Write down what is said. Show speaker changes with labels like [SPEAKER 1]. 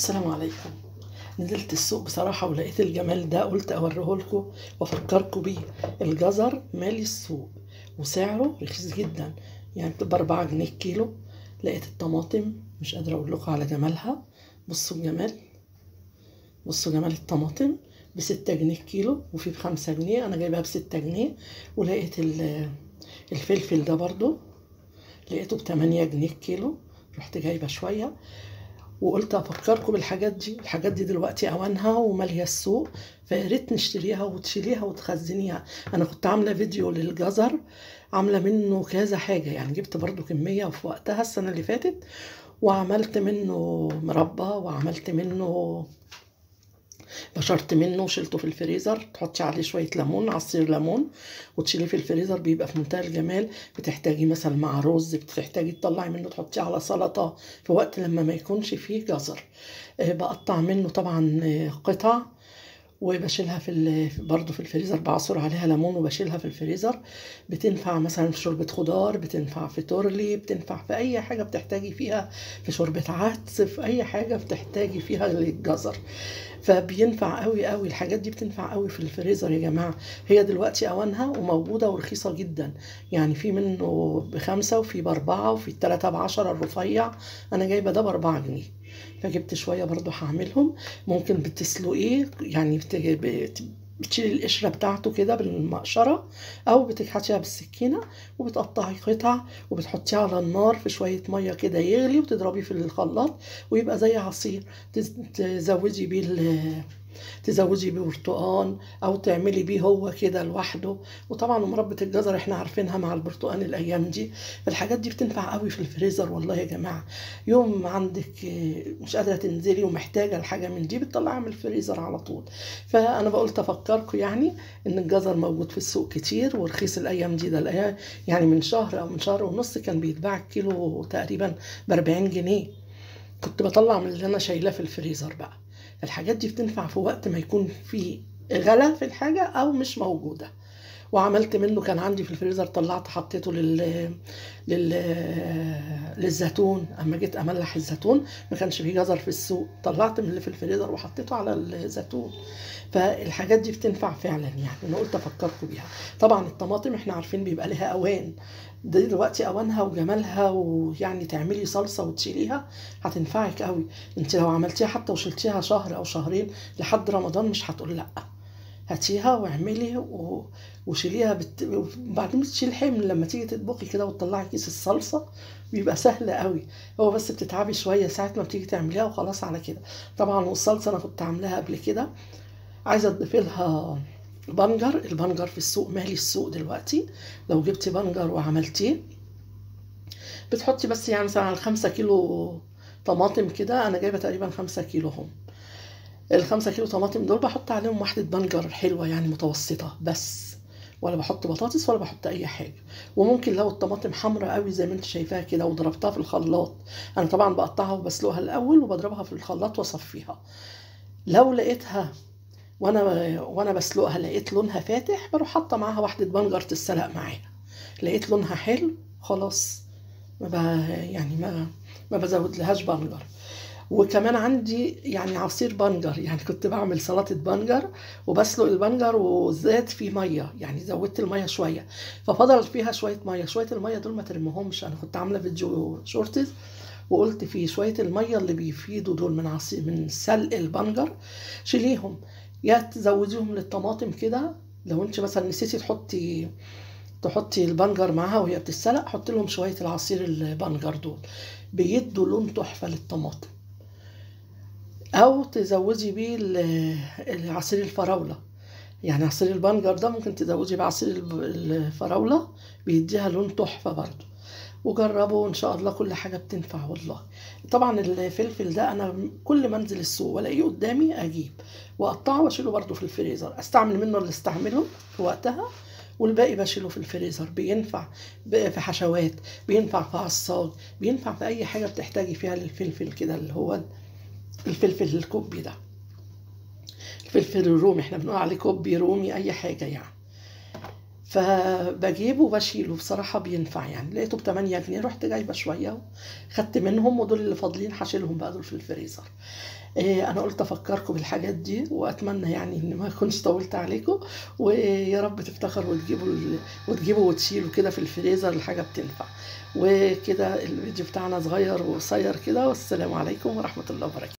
[SPEAKER 1] السلام عليكم نزلت السوق بصراحة ولقيت الجمال ده قلت أوريه لكم وأفكركم بيه الجزر مالي السوق وسعره رخيص جدا يعني بتبقى أربعة جنيه الكيلو لقيت الطماطم مش قادرة أقول لكم على جمالها بصوا الجمال بصوا جمال الطماطم بستة جنيه الكيلو وفي بخمسة جنيه أنا جايبها بستة جنيه ولقيت ال- الفلفل ده برضو لقيته بتمانية جنيه الكيلو رحت جايبة شوية وقلت افكركم بالحاجات دي الحاجات دي دلوقتي اوانها وماليه السوق فيا ريت نشتريها وتشيليها وتخزنيها انا كنت عامله فيديو للجزر عامله منه كذا حاجه يعني جبت برضو كميه في وقتها السنه اللي فاتت وعملت منه مربى وعملت منه بشرت منه وشلته في الفريزر تحطي عليه شوية ليمون عصير ليمون وتشيليه في الفريزر بيبقى في منتهى الجمال بتحتاجي مثلا مع رز بتحتاجي تطلعي منه تحطيه على سلطة في وقت لما ما يكونش فيه جزر آه، بقطع منه طبعا آه، قطع وبشيلها في ال- برضه في الفريزر بعصر عليها ليمون وبشيلها في الفريزر بتنفع مثلا في شوربة خضار بتنفع في تورلي بتنفع في أي حاجة بتحتاجي فيها في شوربة عدس في أي حاجة بتحتاجي فيها الجزر فبينفع قوي قوي الحاجات دي بتنفع قوي في الفريزر يا جماعة هي دلوقتي أوانها وموجودة ورخيصة جدا يعني في منه بخمسة وفي بأربعة وفي التلاتة بعشرة الرفيع أنا جايبة ده بأربعة جنيه فجبت شوية برضو هعملهم ممكن بتسلقيه يعني بت- بت- بتشيلي القشرة بتاعته كده بالمقشرة أو بتكحتيها بالسكينة وبتقطعي قطع وبتحطيه على النار في شوية مية كده يغلي وتضربيه في الخلاط ويبقى زي عصير تز- تزودي بيه ال- تزودي بيه برتقان او تعملي بيه هو كده لوحده وطبعا مربى الجزر احنا عارفينها مع البرتقان الايام دي الحاجات دي بتنفع قوي في الفريزر والله يا جماعه يوم عندك آه، مش قادره تنزلي ومحتاجه الحاجه من دي بتطلعيها من الفريزر على طول فانا بقولت افكركم يعني ان الجزر موجود في السوق كتير ورخيص الايام دي ده الأيام يعني من شهر او من شهر ونص كان بيتباع الكيلو تقريبا ب 40 جنيه كنت بطلع من اللي انا شايلاه في الفريزر بقى الحاجات دي بتنفع في وقت ما يكون في غلا في الحاجة أو مش موجودة وعملت منه كان عندي في الفريزر طلعت حطيته لل... لل... للزيتون اما جيت املح الزيتون ما كانش فيه جزر في السوق طلعت من اللي في الفريزر وحطيته على الزيتون فالحاجات دي بتنفع فعلا يعني انا قلت افكركم بيها طبعا الطماطم احنا عارفين بيبقى لها اوان دي دلوقتي اوانها وجمالها ويعني تعملي صلصه وتشيليها هتنفعك قوي انت لو عملتيها حتى وشلتيها شهر او شهرين لحد رمضان مش هتقول لا هاتيها واعملي و... وشيليها بت... وبعدين بتشيل حمل لما تيجي تطبخي كده وتطلعي كيس الصلصه بيبقى سهل قوي هو بس بتتعبي شويه ساعه ما بتيجي تعمليها وخلاص على كده طبعا والصلصه انا كنت عاملاها قبل كده عايزه تضيفي لها بنجر البنجر في السوق مالي السوق دلوقتي لو جبتي بنجر وعملتيه بتحطي بس يعني مثلا على خمسة كيلو طماطم كده انا جايبه تقريبا خمسة كيلو هم الخمسة كيلو طماطم دول بحط عليهم واحدة بنجر حلوة يعني متوسطة بس ولا بحط بطاطس ولا بحط اي حاجه وممكن لو الطماطم حمراء قوي زي ما انت شايفاها كده وضربتها في الخلاط انا طبعا بقطعها وبسلقها الاول وبضربها في الخلاط واصفيها لو لقيتها وانا وانا بسلقها لقيت لونها فاتح بروح حاطه معاها واحده بنجر تتسلق معاها لقيت لونها حلو خلاص ما ب... يعني ما ما بزود لهاش بنجر وكمان عندي يعني عصير بنجر يعني كنت بعمل سلطة بنجر وبسلق البنجر وزاد فيه مية يعني زودت المية شوية ففضلت فيها شوية مية شوية المية دول ما ترميهمش أنا كنت عاملة فيديو شورتز وقلت فيه شوية المية اللي بيفيدوا دول من عصير من سلق البنجر شيليهم يا تزوديهم للطماطم كده لو انت مثلا نسيتي تحطي تحطي البنجر معاها وهي بتتسلق حط لهم شوية العصير البنجر دول بيدوا لون تحفة للطماطم او تزودي بيه ال- عصير الفراوله يعني عصير البنجر ده ممكن تزودي بعصير الب- الفراوله بيديها لون تحفه برضو وجربوا ان شاء الله كل حاجه بتنفع والله طبعا الفلفل ده انا كل ما انزل السوق والاقيه قدامي اجيب واقطعه واشيله برضو في الفريزر استعمل منه اللي استعمله في وقتها والباقي بشيله في الفريزر بينفع ب- في حشوات بينفع في عصاج بينفع في اي حاجه بتحتاجي فيها للفلفل كده اللي هو الفلفل الكوبي ده الفلفل الرومي احنا بنقول عليه كوبي رومي اي حاجه يعني فبجيبه وبشيله بصراحة بينفع يعني لقيته ب 8 جنيه رحت جايبة شوية خدت منهم ودول اللي فاضلين هشيلهم بقى دول في الفريزر إيه انا قلت افكركم بالحاجات دي واتمنى يعني ان ما اكونش طولت عليكم ويا رب تفتخروا وتجيبوا ال- وتجيبوا وتشيلوا كده في الفريزر الحاجه بتنفع وكده الفيديو بتاعنا صغير وقصير كده والسلام عليكم ورحمه الله وبركاته